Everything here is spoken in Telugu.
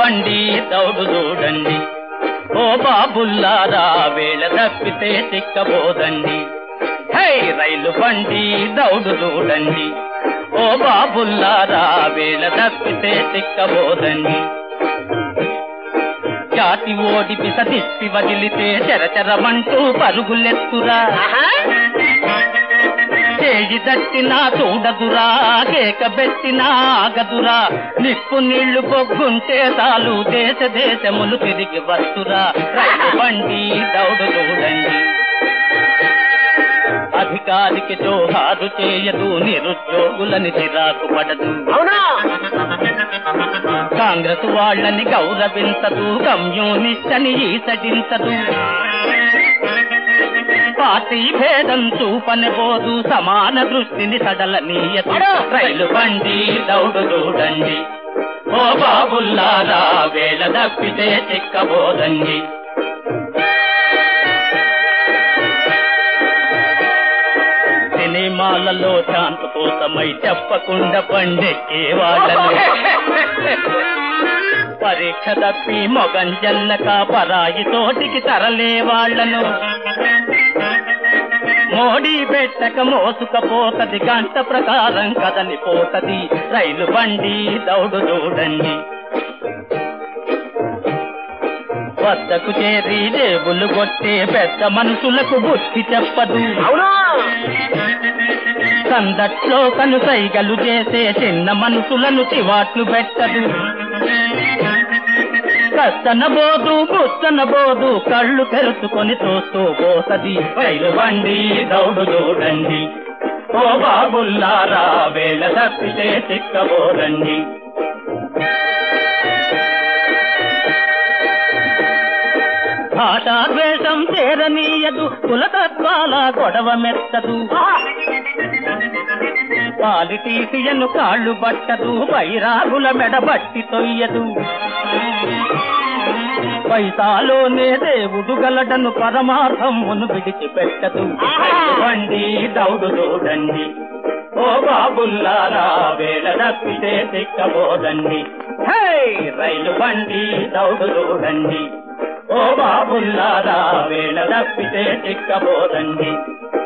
బండి దౌడు చూడండి ఓ బాబుల్లారా వేళ తప్పితే చిక్కబోదండి హై రైలు బండి దౌడు చూడండి ఓ బాబుల్లారా వేళ తప్పితే చిక్కబోదండి జాతి ఓడి పిస తిప్పి వదిలితే చెరచెరమంటూ పరుగులెత్తురా చేయి దట్టినా చూడదురా కేక పెట్టినా ఆగదురా నిప్పు నీళ్లు పొగ్గుంటే చాలు దేశ దేశములు తిరిగి వస్తురా రైలు బండి దౌడు చూడండి అధికారికి జోహారు చేయదు నిరుద్యోగులని చిరాకు పడదు అవునా కాంగ్రెస్ వాళ్ళని గౌరవించదు కమ్యూనిస్ట్ అని ఈసడించదు పార్టీ భేదం చూపనిపోదు సమాన దృష్టిని సడలనీయదు రైలు బండి దౌడు చూడండి ఓ బాబుల్లారా వేళ తప్పితే చిక్కబోదండి సినిమాలలో శాంత కోసమై చెప్పకుండా పండెక్కే వాళ్ళను పరీక్ష తప్పి మొగం జల్లక పరాయి తోటికి తరలే వాళ్ళను మోడీ పెట్టక మోసుకపోతది గంట ప్రకారం కదలిపోతది రైలు బండి దౌడు చూడండి వద్దకు చేరి జేబులు కొట్టే పెద్ద మనుషులకు బుద్ధి చెప్పదు అవునా సందట్లో కను సైగలు చేసే చిన్న మనుషులను చివాట్లు పెట్టదు కస్తన బోదు బుచ్చన బోదు కళ్ళు తెరుచుకొని చూస్తూ పోతది రైలు బండి దౌడు చూడండి ఓ బాబుల్లారా వేళ తప్పితే చిక్కబోదండి భాషాద్వేషం చేరనీయదు కులతత్వాల గొడవ మెత్తదు పాలిటీసియన్ కాళ్ళు బట్టదు బైరాగుల మెడబట్టి తొయ్యదు పైసాలోనే దేవుడు గలడను పరమార్థమును విడిచిపెట్టదు బండి దౌడు చూడండి ఓ బాబుల్లారా వేళ తప్పితే చిక్కబోదండి హే రైలు బండి దౌడు చూడండి ఓ బాబుల్లారా వేళ తప్పితే చిక్కబోదండి